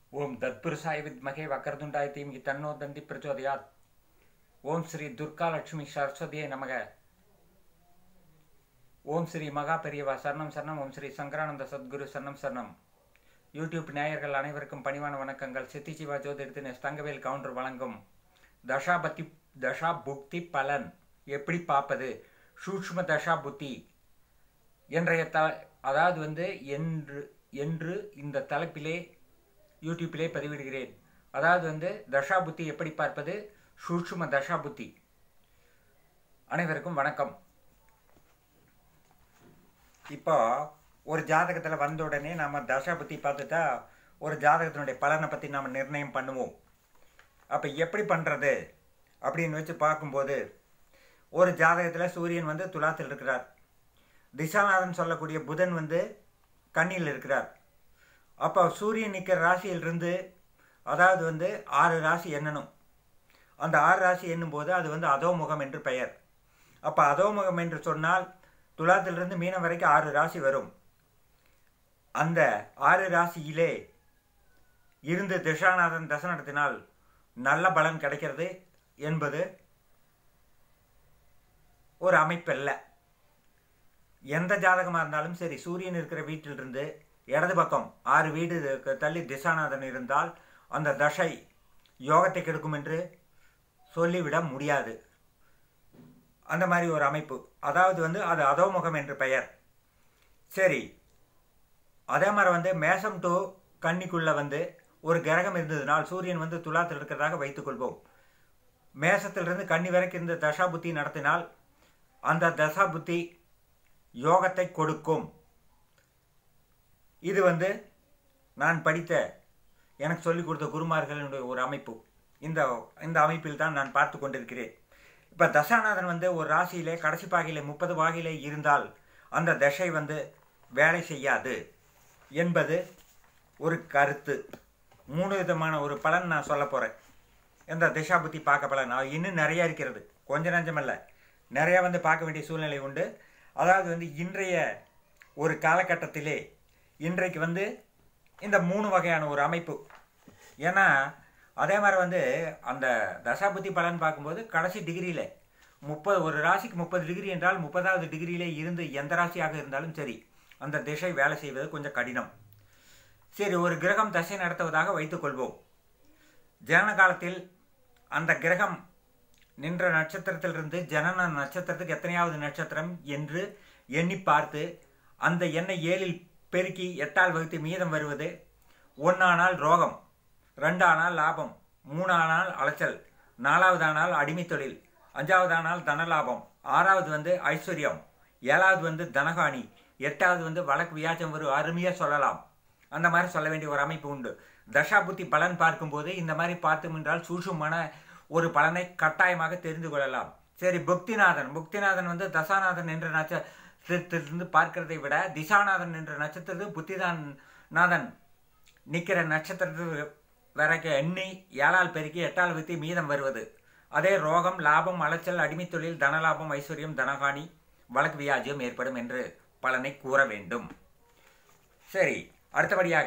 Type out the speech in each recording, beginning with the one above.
ஓம் தத்புருஷாய வித்மகே வக்கரதுண்டாய தீமிகி தன்னோ தந்தி பிரச்சோதயாத் ஓம் ஸ்ரீ துர்கா லட்சுமி சரஸ்வதியை நமக ஓம் ஸ்ரீ மகா பெரியவா சரணம் சரணம் ஓம் ஸ்ரீ சங்கரானந்த சத்குரு சரணம் சரணம் யூடியூப் நேயர்கள் அனைவருக்கும் பணிவான வணக்கங்கள் சித்தி சிவா ஜோதிடத்தின் தங்கவேல் கவுண்டர் வழங்கும் தசாபத்தி தசா புக்தி பலன் எப்படி பார்ப்பது சூக்ஷ்ம தசா புத்தி என்றைய த அதாவது வந்து என்று என்று இந்த தலைப்பிலே யூடியூப்பிலே பதிவிடுகிறேன் அதாவது வந்து தசா புத்தி எப்படி பார்ப்பது சூக்ஷ்ம தசா புத்தி அனைவருக்கும் வணக்கம் இப்போ ஒரு ஜாதகத்தில் வந்த உடனே நாம் தசா புத்தி பார்த்துட்டா ஒரு ஜாதகத்தினுடைய பலனை பற்றி நாம் நிர்ணயம் பண்ணுவோம் அப்போ எப்படி பண்ணுறது அப்படின்னு வச்சு பார்க்கும்போது ஒரு ஜாதகத்தில் சூரியன் வந்து துலாத்தில் இருக்கிறார் திசாநாதன் சொல்லக்கூடிய புதன் வந்து கண்ணியில் இருக்கிறார் அப்போ சூரியன் நிற்கிற ராசியிலிருந்து அதாவது வந்து ஆறு ராசி எண்ணணும் அந்த ஆறு ராசி எண்ணும்போது அது வந்து அதோமுகம் என்று பெயர் அப்போ அதோமுகம் என்று சொன்னால் துலாத்திலிருந்து மீனம் வரைக்கும் ஆறு ராசி வரும் அந்த ஆறு ராசியிலே இருந்து திசாநாதன் தசை நடத்தினால் நல்ல பலன் கிடைக்கிறது என்பது ஒரு அமைப்பல்ல எந்த ஜாதகமாக இருந்தாலும் சரி சூரியன் இருக்கிற வீட்டிலிருந்து இடது பக்கம் ஆறு வீடு தள்ளி திசாநாதன் இருந்தால் அந்த தசை யோகத்தை கெடுக்கும் என்று சொல்லிவிட முடியாது அந்த மாதிரி ஒரு அமைப்பு அதாவது வந்து அது அதோமுகம் என்று பெயர் சரி அதே மாதிரி வந்து மேசம் டு கன்னிக்குள்ளே வந்து ஒரு கிரகம் இருந்ததுனால் சூரியன் வந்து துலாத்தில் இருக்கிறதாக வைத்துக்கொள்வோம் மேசத்திலிருந்து கன்னி வரைக்கும் இருந்த தசா புத்தி நடத்தினால் அந்த தசா புத்தி யோகத்தை கொடுக்கும் இது வந்து நான் படித்த எனக்கு சொல்லிக் கொடுத்த குருமார்களுடைய ஒரு அமைப்பு இந்த இந்த அமைப்பில் தான் நான் பார்த்து கொண்டிருக்கிறேன் இப்போ தசாநாதன் வந்து ஒரு ராசியிலே கடைசி பாகையிலே முப்பது பாகையிலே இருந்தால் அந்த தசை வந்து வேலை செய்யாது என்பது ஒரு கருத்து மூணு விதமான ஒரு பலன் நான் சொல்ல போகிறேன் இந்த திசா புத்தி பார்க்க பலன் இன்னும் நிறையா இருக்கிறது கொஞ்ச நஞ்சமல்ல நிறையா வந்து பார்க்க வேண்டிய சூழ்நிலை உண்டு அதாவது வந்து இன்றைய ஒரு காலகட்டத்திலே இன்றைக்கு வந்து இந்த மூணு வகையான ஒரு அமைப்பு ஏன்னா அதே மாதிரி வந்து அந்த தசாபுத்தி பலன் பார்க்கும்போது கடைசி டிகிரியில் முப்பது ஒரு ராசிக்கு முப்பது டிகிரி என்றால் முப்பதாவது டிகிரியிலே இருந்து எந்த ராசியாக இருந்தாலும் சரி அந்த திசை வேலை செய்வது கொஞ்சம் கடினம் சரி ஒரு கிரகம் தசை நடத்துவதாக வைத்துக்கொள்வோம் ஜனன காலத்தில் அந்த கிரகம் நின்ற நட்சத்திரத்திலிருந்து ஜனன நட்சத்திரத்துக்கு எத்தனையாவது நட்சத்திரம் என்று எண்ணி பார்த்து அந்த எண்ணெய் ஏழில் பெருக்கி எட்டால் வகுத்து மீதம் வருவது ஒன்றானால் ரோகம் ரெண்டானால் லாபம் மூணானால் அலைச்சல் நாலாவது ஆனால் அடிமை தொழில் அஞ்சாவது ஆனால் தனலாபம் ஆறாவது வந்து ஐஸ்வர்யம் ஏழாவது வந்து தனகாணி எட்டாவது வந்து வழக்கு வியாஜம் வரும் அருமையாக சொல்லலாம் அந்த மாதிரி சொல்ல வேண்டிய ஒரு அமைப்பு உண்டு தசாபுத்தி பலன் பார்க்கும்போது இந்த மாதிரி பார்த்தோம் என்றால் சூசுமான ஒரு பலனை கட்டாயமாக தெரிந்து கொள்ளலாம் சரி புக்திநாதன் புக்திநாதன் வந்து தசாநாதன் என்ற நட்சத்திரத்திலிருந்து பார்க்கிறதை விட திசாநாதன் என்ற நட்சத்திரத்து புத்திதான் நாதன் நிற்கிற நட்சத்திரத்து வரைக்கும் எண்ணி ஏழால் பெருக்கி எட்டால் வைத்து மீதம் வருவது அதே ரோகம் லாபம் அலைச்சல் அடிமை தொழில் தனலாபம் ஐஸ்வர்யம் தனகாணி வழக்கு வியாஜியம் ஏற்படும் என்று பலனை கூற வேண்டும் சரி அடுத்தபடியாக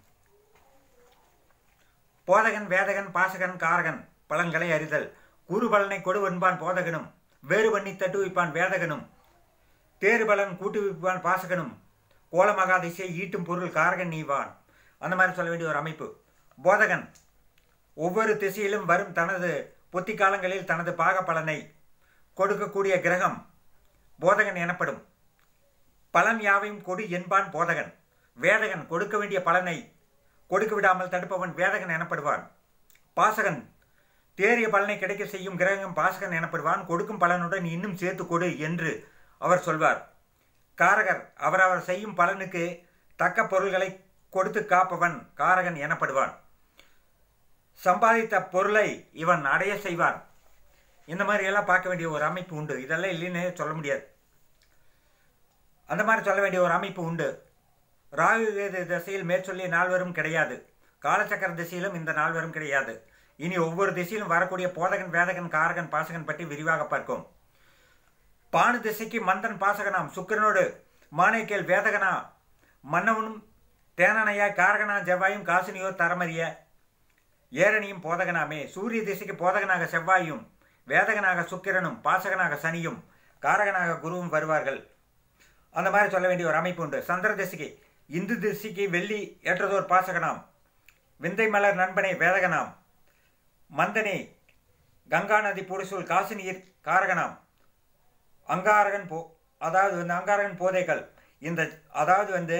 போதகன் வேதகன் பாசகன் காரகன் பலன்களை அறிதல் குரு பலனை கொடு என்பான் போதகனும் வேறு பண்ணி தட்டு வைப்பான் வேதகனும் தேறு பலன் கூட்டு வைப்பான் பாசகனும் கோலமகா திசை ஈட்டும் பொருள் காரகன் நீவான் அந்த மாதிரி சொல்ல வேண்டிய ஒரு அமைப்பு போதகன் ஒவ்வொரு திசையிலும் வரும் தனது பொத்தி காலங்களில் தனது பாக பலனை கொடுக்கக்கூடிய கிரகம் போதகன் எனப்படும் பலன் யாவையும் கொடு என்பான் போதகன் வேதகன் கொடுக்க வேண்டிய பலனை கொடுக்க விடாமல் தடுப்பவன் வேதகன் எனப்படுவான் பாசகன் தேறிய பலனை கிடைக்க செய்யும் கிரகம் பாசகன் எனப்படுவான் கொடுக்கும் பலனுடன் இன்னும் சேர்த்து கொடு என்று அவர் சொல்வார் காரகர் அவரவர் செய்யும் பலனுக்கு தக்க பொருள்களை கொடுத்து காப்பவன் காரகன் எனப்படுவான் சம்பாதித்த பொருளை இவன் அடைய செய்வான் இந்த மாதிரி எல்லாம் பார்க்க வேண்டிய ஒரு அமைப்பு உண்டு இதெல்லாம் இல்லைன்னு சொல்ல முடியாது அந்த மாதிரி சொல்ல வேண்டிய ஒரு அமைப்பு உண்டு ராகு வேத திசையில் மேற்சொல்லிய நால்வரும் கிடையாது காலச்சக்கர திசையிலும் இந்த நால்வரும் கிடையாது இனி ஒவ்வொரு திசையிலும் வரக்கூடிய போதகன் வேதகன் காரகன் பாசகன் பற்றி விரிவாக பார்க்கும் பானு திசைக்கு மந்தன் பாசகனாம் சுக்கிரனோடு மானேக்கேல் வேதகனா மன்னவனும் தேனனையா காரகனா செவ்வாயும் காசினியோர் தரமறிய ஏரணியும் போதகனாமே சூரிய திசைக்கு போதகனாக செவ்வாயும் வேதகனாக சுக்கிரனும் பாசகனாக சனியும் காரகனாக குருவும் வருவார்கள் அந்த மாதிரி சொல்ல வேண்டிய ஒரு அமைப்பு உண்டு சந்திர திசைக்கு இந்து திசைக்கு வெள்ளி ஏற்றதோர் பாசகனாம் விந்தை மலர் நண்பனே வேதகனாம் மந்தனே கங்கா நதி புடிசூல் காசினியர் காரகனாம் அங்காரகன் போ அதாவது வந்து அங்காரகன் போதைகள் இந்த அதாவது வந்து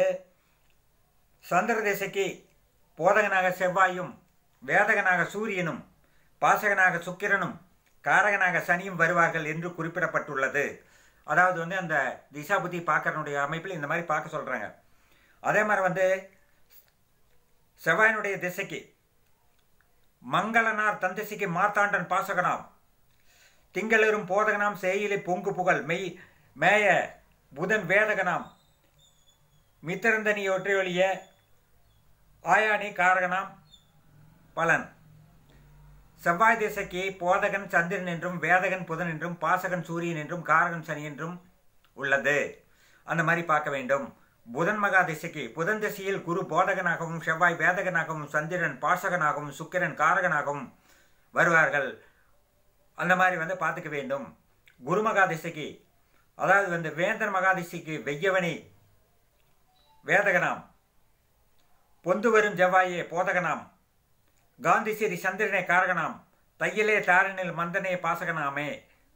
சந்திர திசைக்கு போதகனாக செவ்வாயும் வேதகனாக சூரியனும் பாசகனாக சுக்கிரனும் காரகனாக சனியும் வருவார்கள் என்று குறிப்பிடப்பட்டுள்ளது அதாவது வந்து அந்த திசாபுத்தி பார்க்கறனுடைய அமைப்பில் இந்த மாதிரி பார்க்க சொல்கிறாங்க அதே மாதிரி வந்து செவ்வாயினுடைய திசைக்கு மங்களனார் தன் திசைக்கு மார்த்தாண்டன் பாசகனாம் திங்களரும் போதகனாம் சேயிலை பொங்கு புகழ் மெய் மேய புதன் வேதகனாம் மித்திரந்தனி ஒற்றையொழிய ஆயானி காரகனாம் பலன் செவ்வாய் திசைக்கு போதகன் சந்திரன் என்றும் வேதகன் புதன் என்றும் பாசகன் சூரியன் என்றும் காரகன் சனி என்றும் உள்ளது அந்த மாதிரி பார்க்க வேண்டும் புதன் மகா திசைக்கு புதன் திசையில் குரு போதகனாகவும் செவ்வாய் வேதகனாகவும் சந்திரன் பாசகனாகவும் சுக்கிரன் காரகனாகவும் வருவார்கள் அந்த மாதிரி வந்து பார்த்துக்க வேண்டும் குரு மகா திசைக்கு அதாவது வந்து வேந்தன் மகாதிசைக்கு வெய்யவனி வேதகனாம் பொந்து வரும் செவ்வாயே போதகனாம் காந்திசிறி சந்திரனே காரகனாம் தையிலே தாரனில் மந்தனே பாசகனாமே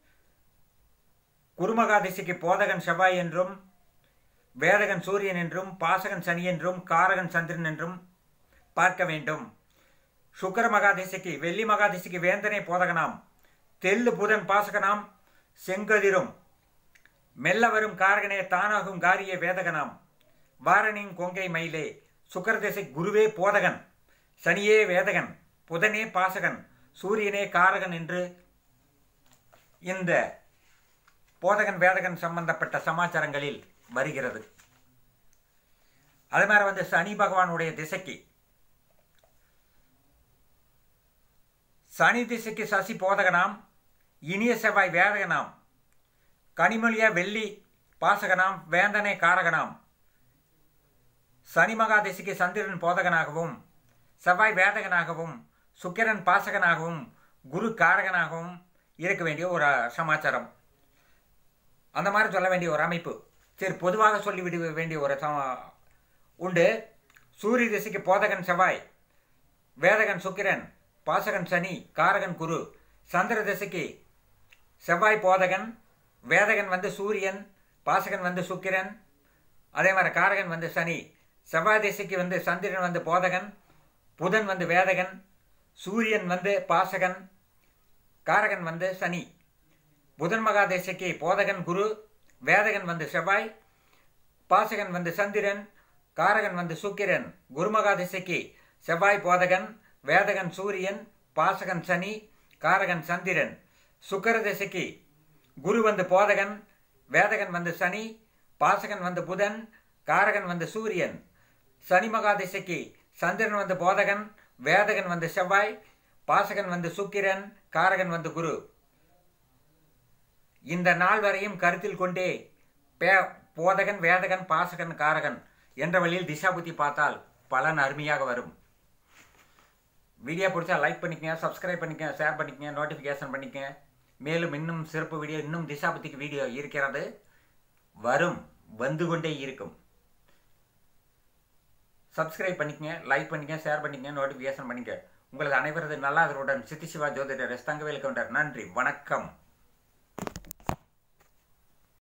குருமகாதிசிக்கு போதகன் செவ்வாய் என்றும் வேதகன் சூரியன் என்றும் பாசகன் சனி என்றும் காரகன் சந்திரன் என்றும் பார்க்க வேண்டும் சுக்கர மகாதிசைக்கு வெள்ளி மகாதிசைக்கு வேந்தனே போதகனாம் தெல்லு புதன் பாசகனாம் செங்கதிரும் மெல்ல வரும் காரகனே தானாகும் காரிய வேதகனாம் வாரணின் கொங்கை மயிலே சுக்கரதிசை குருவே போதகன் சனியே வேதகன் புதனே பாசகன் சூரியனே காரகன் என்று இந்த போதகன் வேதகன் சம்பந்தப்பட்ட சமாச்சாரங்களில் வருகிறது அதே மாதிரி வந்து சனி பகவானுடைய திசைக்கு சனி திசைக்கு சசி போதகனாம் இனிய செவ்வாய் வேதகனாம் கனிமொழிய வெள்ளி பாசகனாம் வேந்தனே காரகனாம் சனி மகா திசைக்கு சந்திரன் போதகனாகவும் செவ்வாய் வேதகனாகவும் சுக்கிரன் பாசகனாகவும் குரு காரகனாகவும் இருக்க வேண்டிய ஒரு சமாச்சாரம் அந்த மாதிரி சொல்ல வேண்டிய ஒரு அமைப்பு சரி பொதுவாக சொல்லிவிட வேண்டிய ஒரு சம உண்டு சூரிய திசைக்கு போதகன் செவ்வாய் வேதகன் சுக்கிரன் பாசகன் சனி காரகன் குரு சந்திர திசைக்கு செவ்வாய் போதகன் வேதகன் வந்து சூரியன் பாசகன் வந்து சுக்கிரன் அதே மாதிரி காரகன் வந்து சனி செவ்வாய் திசைக்கு வந்து சந்திரன் வந்து போதகன் புதன் வந்து வேதகன் சூரியன் வந்து பாசகன் காரகன் வந்து சனி புதன் மகாதேசைக்கு போதகன் குரு வேதகன் வந்து செவ்வாய் பாசகன் வந்து சந்திரன் காரகன் வந்து சுக்கிரன் குருமகாதிசைக்கு செவ்வாய் போதகன் வேதகன் சூரியன் பாசகன் சனி காரகன் சந்திரன் சுக்கர திசைக்கு குரு வந்து போதகன் வேதகன் வந்து சனி பாசகன் வந்து புதன் காரகன் வந்து சூரியன் சனி மகாதிசைக்கு சந்திரன் வந்து போதகன் வேதகன் வந்து செவ்வாய் பாசகன் வந்து சுக்கிரன் காரகன் வந்து குரு இந்த நாள் வரையும் கருத்தில் கொண்டே பே போதகன் வேதகன் பாசகன் காரகன் என்ற வழியில் திசாபுத்தி பார்த்தால் பலன் அருமையாக வரும் வீடியோ பிடிச்சா லைக் பண்ணிக்கங்க சப்ஸ்கிரைப் பண்ணிக்கங்க ஷேர் பண்ணிக்கங்க நோட்டிஃபிகேஷன் பண்ணிக்கங்க மேலும் இன்னும் சிறப்பு வீடியோ இன்னும் திசாபுத்திக்கு வீடியோ இருக்கிறது வரும் வந்து கொண்டே இருக்கும் சப்ஸ்கிரைப் பண்ணிக்கங்க லைக் பண்ணிக்கங்க ஷேர் பண்ணிக்கங்க நோட்டிஃபிகேஷன் பண்ணிக்க உங்களது அனைவரது நல்லாதருடன் சித்தி சிவா ஜோதிடர் எஸ் தங்கவேல் கவுண்டர் நன்றி வணக்கம்